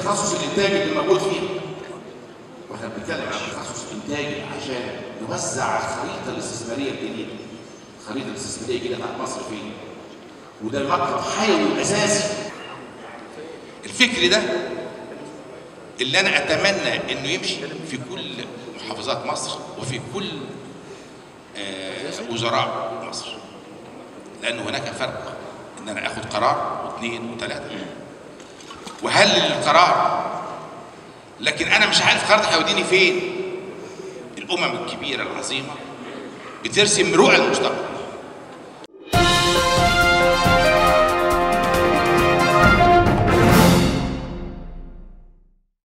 التخصص الانتاجي اللي موجود فيها واحنا بنتكلم عن التخصص الانتاجي عشان نوزع الخريطه الاستثماريه الجديده الخريطه الاستثماريه الجديده بتاعت مصر فين وده المطلب حيوي اساسي الفكر ده اللي انا اتمنى انه يمشي في كل محافظات مصر وفي كل آه، وزراء مصر لأن هناك فرق إن أنا آخد قرار واثنين وثلاثة وهلل القرار لكن أنا مش عارف القرار ده هيوديني فين الأمم الكبيرة العظيمة بترسم رؤى المستقبل